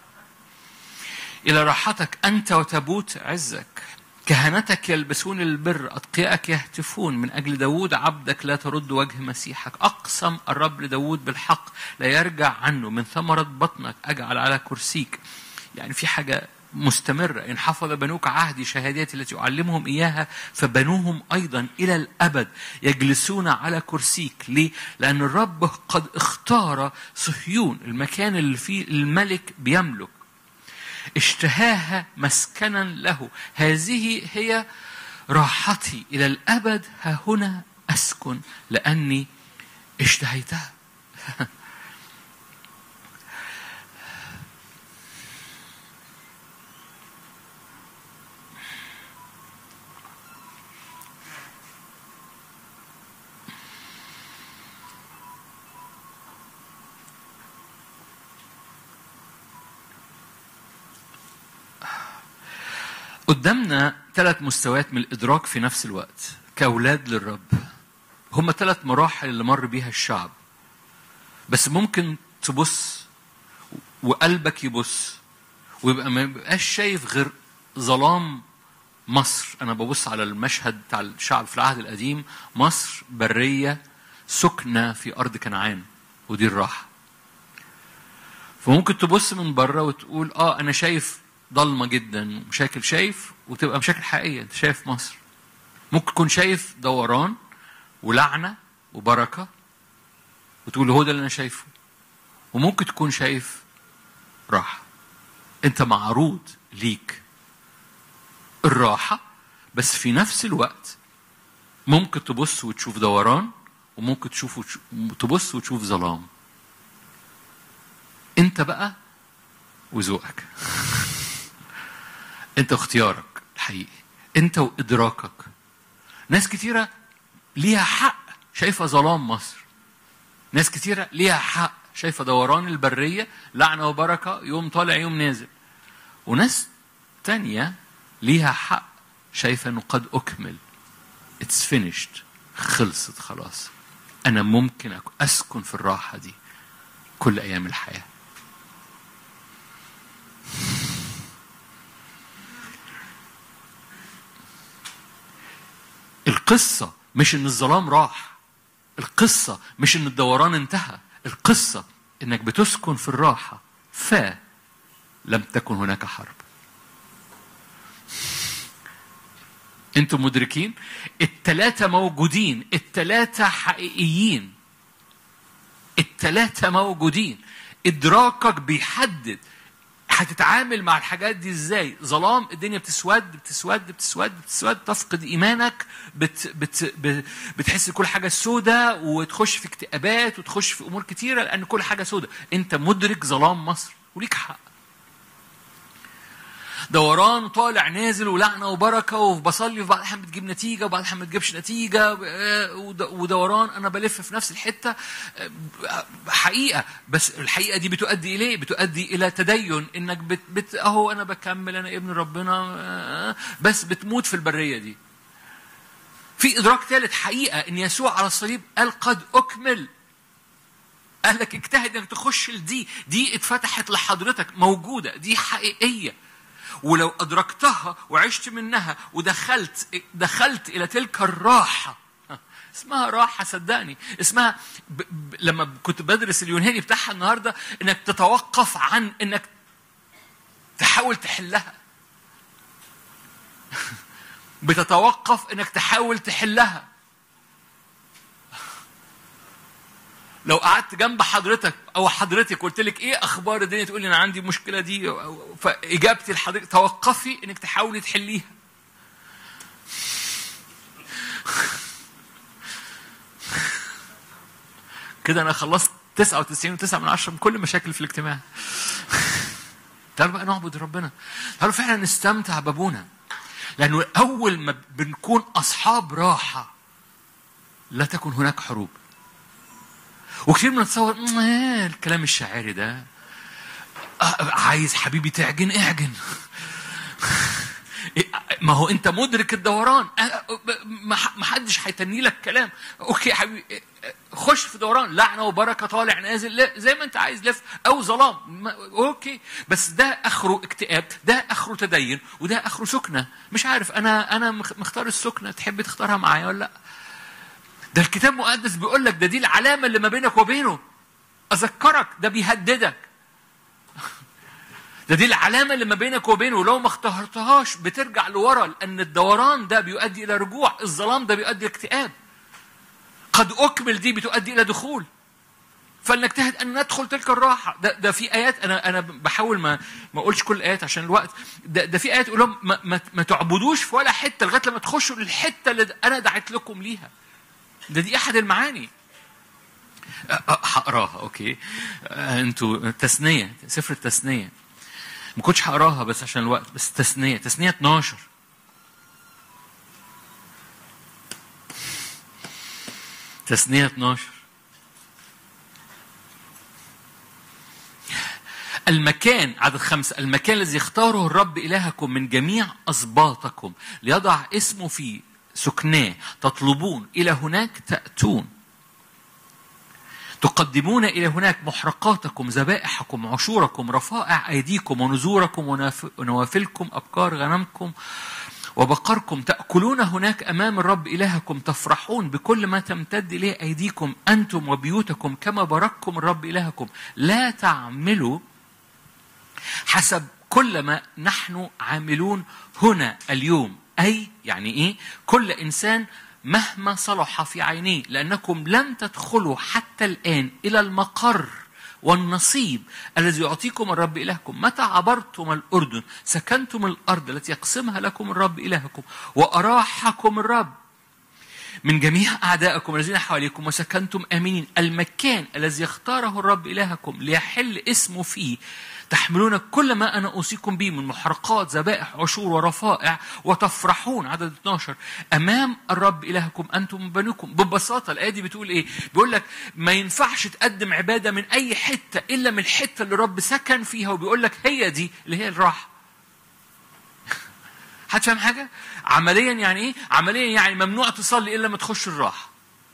إلى راحتك أنت وتبوت عزك كهنتك يلبسون البر أتقياءك يهتفون من أجل داود عبدك لا ترد وجه مسيحك أقسم الرب لداود بالحق لا يرجع عنه من ثمرة بطنك أجعل على كرسيك يعني في حاجة مستمرة إن حفظ بنوك عهدي شهاداتي التي أعلمهم إياها فبنوهم أيضا إلى الأبد يجلسون على كرسيك ليه؟ لأن الرب قد اختار صهيون المكان اللي فيه الملك بيملك اشتهاها مسكنا له هذه هي راحتي إلى الأبد ها هنا أسكن لأني اشتهيتها قدامنا ثلاث مستويات من الإدراك في نفس الوقت كأولاد للرب هم ثلاث مراحل اللي مر بيها الشعب بس ممكن تبص وقلبك يبص ويبقى ما يبقاش شايف غير ظلام مصر أنا ببص على المشهد بتاع الشعب في العهد القديم مصر برية سكنة في أرض كنعان ودي الراحة فممكن تبص من بره وتقول اه انا شايف ضلمه جدا مشاكل شايف وتبقى مشاكل حقيقيه انت شايف مصر ممكن تكون شايف دوران ولعنه وبركه وتقول هو ده اللي انا شايفه وممكن تكون شايف راحه انت معروض ليك الراحه بس في نفس الوقت ممكن تبص وتشوف دوران وممكن تشوف وتش... تبص وتشوف ظلام انت بقى وذوقك انت واختيارك الحقيقي انت وادراكك ناس كتيره ليها حق شايفه ظلام مصر ناس كتيره ليها حق شايفه دوران البريه لعنه وبركه يوم طالع يوم نازل وناس تانية ليها حق شايفه انه قد اكمل اتس فينيشد خلصت خلاص انا ممكن اسكن في الراحه دي كل ايام الحياه القصة مش إن الظلام راح القصة مش إن الدوران انتهى القصة إنك بتسكن في الراحة فلم تكن هناك حرب انتم مدركين التلاتة موجودين التلاتة حقيقيين التلاتة موجودين إدراكك بيحدد هتتعامل مع الحاجات دي ازاي ظلام الدنيا بتسود بتسود بتسود بتسود تفقد ايمانك بت بت ب- بتحس كل حاجه سودة وتخش في اكتئابات وتخش في امور كتيره لان كل حاجه سودة انت مدرك ظلام مصر وليك حق دوران وطالع نازل ولعنه وبركه وبصلي وفي بعض الاحيان بتجيب نتيجه وبعض الاحيان ما تجيبش نتيجه آه، ود- ودوران انا بلف في نفس الحته آه، حقيقه بس الحقيقه دي بتؤدي اليه؟ بتؤدي الى تدين انك بت, بت اهو انا بكمل انا ابن ربنا آه، بس بتموت في البريه دي. في ادراك ثالث حقيقه ان يسوع على الصليب قال قد اكمل قال لك اجتهد انك تخش لدي دي اتفتحت لحضرتك موجوده دي حقيقيه ولو ادركتها وعشت منها ودخلت دخلت الى تلك الراحه اسمها راحة صدقني اسمها ب... ب... لما كنت بدرس اليوناني بتاعها النهاردة انك تتوقف عن انك تحاول تحلها بتتوقف انك تحاول تحلها لو قعدت جنب حضرتك او حضرتك قلت لك ايه اخبار الدنيا تقول لي انا عندي المشكله دي فاجابتي لحضرتك توقفي انك تحاولي تحليها كده انا خلصت 99 و9 من عشرة من كل مشاكل في الاجتماع تعالوا بقى نعبد ربنا تعالوا فعلا نستمتع بابونا لانه اول ما بنكون اصحاب راحه لا تكن هناك حروب وكثير بنتصور "آه، الكلام الشاعري ده آه، عايز حبيبي تعجن اعجن ما هو انت مدرك الدوران آه، ما ما حدش هيتني لك كلام اوكي يا حبيبي آه، خش في دوران لعنه وبركه طالع نازل لا، زي ما انت عايز لف او ظلام ما- اوكي بس ده اخره اكتئاب ده اخره تدين وده اخره سكنه مش عارف انا انا مخ- مختار السكنه تحب تختارها معايا ولا لا ده الكتاب المقدس بيقول لك ده دي العلامه اللي ما بينك وبينه اذكرك ده بيهددك ده دي العلامه اللي ما بينك وبينه ولو ما اختهرتهاش بترجع لورا لان الدوران ده بيؤدي الى رجوع الظلام ده بيؤدي الى اكتئاب قد اكمل دي بتؤدي الى دخول فلنجتهد ان ندخل تلك الراحه ده ده في ايات انا انا بحاول ما ما اقولش كل الايات عشان الوقت ده, ده في ايات يقول لهم ما, ما, ما تعبدوش في ولا حته لغايه لما تخشوا للحته اللي انا دعيت لكم ليها ده دي احد المعاني أ- أ- هقراها اوكي أ- انتوا تثنيه سفر التثنيه ما كنتش هقراها بس عشان الوقت بس تثنيه تثنيه 12 تثنيه 12 المكان عدد خمسة المكان الذي يختاره الرب إلهكم من جميع أسباطكم ليضع اسمه فيه سكناه تطلبون إلى هناك تأتون تقدمون إلى هناك محرقاتكم ذبائحكم عشوركم رفائع أيديكم ونزوركم وناف- ونوافلكم أبكار غنمكم وبقركم تأكلون هناك أمام الرب إلهكم تفرحون بكل ما تمتد إليه أيديكم أنتم وبيوتكم كما بارككم الرب إلهكم لا تعملوا حسب كل ما نحن عاملون هنا اليوم أي يعني إيه كل إنسان مهما صلح في عينيه لأنكم لم تدخلوا حتى الآن إلى المقر والنصيب الذي يعطيكم الرب إلهكم متى عبرتم الأردن سكنتم الأرض التي يقسمها لكم الرب إلهكم وأراحكم الرب من جميع أعدائكم الذين حواليكم وسكنتم آمنين المكان الذي اختاره الرب إلهكم ليحل اسمه فيه تحملون كل ما أنا أوصيكم به من محرقات ذبائح عشور ورفائع وتفرحون عدد 12 أمام الرب إلهكم أنتم وبنوكم ببساطة الآية دي بتقول إيه بيقول لك ما ينفعش تقدم عبادة من أي حتة إلا من الحتة اللي الرب سكن فيها وبيقول لك هي دي اللي هي الراحة حد فاهم حاجة؟ عمليا يعني ايه؟ عمليا يعني ممنوع تصلي الا لما تخش الراحة.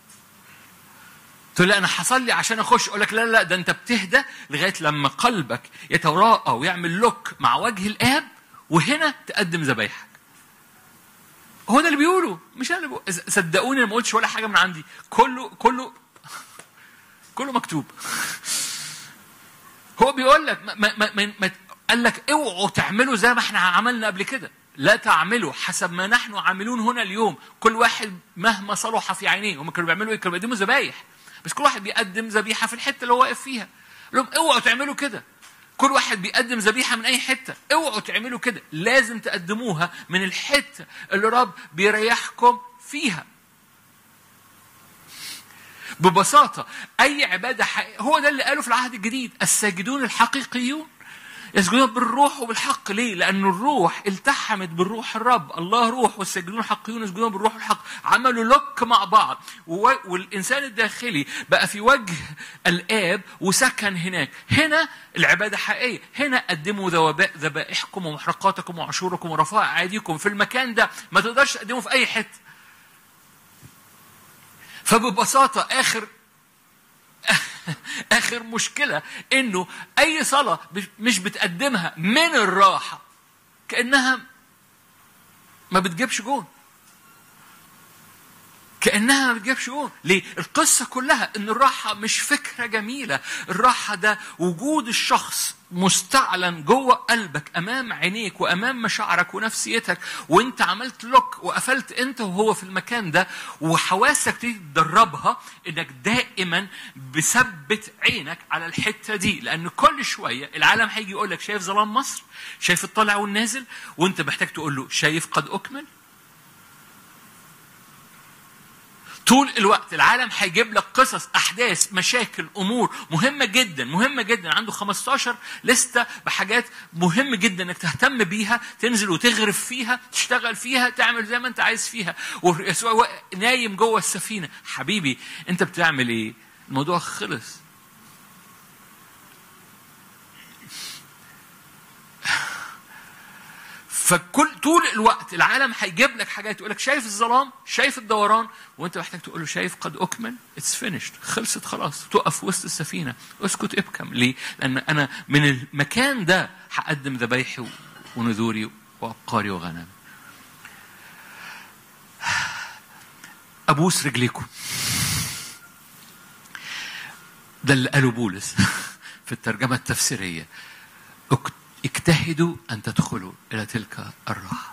تقول لا انا هصلي عشان اخش اقول لك لا لا ده انت بتهدى لغايه لما قلبك يتراءى ويعمل لوك مع وجه الاب وهنا تقدم ذبايحك. هو ده اللي بيقوله مش انا اللي بقول صدقوني انا ما قلتش ولا حاجه من عندي كله كله كله مكتوب هو بيقول لك ما ما ما ما قال لك اوعوا تعملوا زي ما احنا عملنا قبل كده لا تعملوا حسب ما نحن عاملون هنا اليوم كل واحد مهما صلح في عينيه هم كانوا بيعملوا ايه كانوا بيقدموا ذبايح بس كل واحد بيقدم ذبيحه في الحته اللي هو واقف فيها لهم اوعوا تعملوا كده كل واحد بيقدم ذبيحه من اي حته اوعوا تعملوا كده لازم تقدموها من الحته اللي رب بيريحكم فيها ببساطة أي عبادة حقيقية هو ده اللي قاله في العهد الجديد الساجدون الحقيقيون يسجدون بالروح وبالحق ليه؟ لأن الروح التحمت بالروح الرب الله روح والساجدون الحقيقيون يسجدون بالروح والحق عملوا لوك مع بعض والإنسان الداخلي بقى في وجه الآب وسكن هناك هنا العبادة حقيقية هنا قدموا ذبائحكم ومحرقاتكم وعشوركم ورفائع أيديكم في المكان ده ما تقدرش تقدمه في أي حتة فببساطة آخر آخر مشكلة إنه أي صلاة مش بتقدمها من الراحة كأنها ما بتجيبش جون كأنها ما بتجيبش جون ليه؟ القصة كلها إن الراحة مش فكرة جميلة الراحة ده وجود الشخص مستعلن جوه قلبك امام عينيك وامام مشاعرك ونفسيتك وانت عملت لوك وقفلت انت وهو في المكان ده وحواسك تبتدي تدربها انك دائما بثبت عينك على الحته دي لان كل شويه العالم هيجي يقول لك شايف ظلام مصر شايف الطالع والنازل وانت محتاج تقول له شايف قد اكمل طول الوقت العالم هيجيب لك قصص احداث مشاكل امور مهمه جدا مهمه جدا عنده 15 لسته بحاجات مهم جدا انك تهتم بيها تنزل وتغرف فيها تشتغل فيها تعمل زي ما انت عايز فيها ويسوع نايم جوه السفينه حبيبي انت بتعمل ايه الموضوع خلص فكل طول الوقت العالم هيجيب لك حاجات يقول لك شايف الظلام شايف الدوران وانت محتاج تقول له شايف قد اكمل اتس فينيشد خلصت خلاص تقف وسط السفينه اسكت ابكم ليه؟ لان انا من المكان ده هقدم ذبايحي ونذوري وابقاري وغنمي ابوس رجليكم ده اللي قاله بولس في الترجمه التفسيريه اجتهدوا ان تدخلوا الى تلك الراحه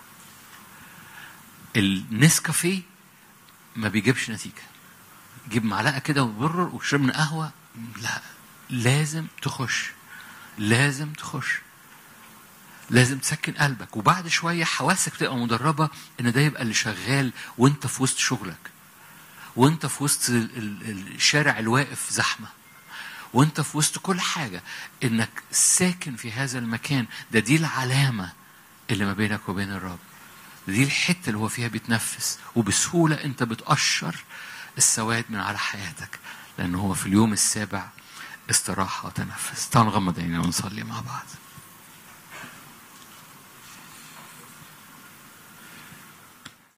النسكافيه ما بيجيبش نتيجه جيب معلقه كده وبرر وشربنا قهوه لا لازم تخش لازم تخش لازم تسكن قلبك وبعد شويه حواسك تبقى مدربه ان ده يبقى اللي شغال وانت في وسط شغلك وانت في وسط الشارع الواقف زحمه وانت في وسط كل حاجة انك ساكن في هذا المكان ده دي العلامة اللي ما بينك وبين الرب دي الحتة اللي هو فيها بيتنفس وبسهولة انت بتقشر السواد من على حياتك لأنه هو في اليوم السابع استراحة وتنفس تعالوا نغمض عينينا ونصلي مع بعض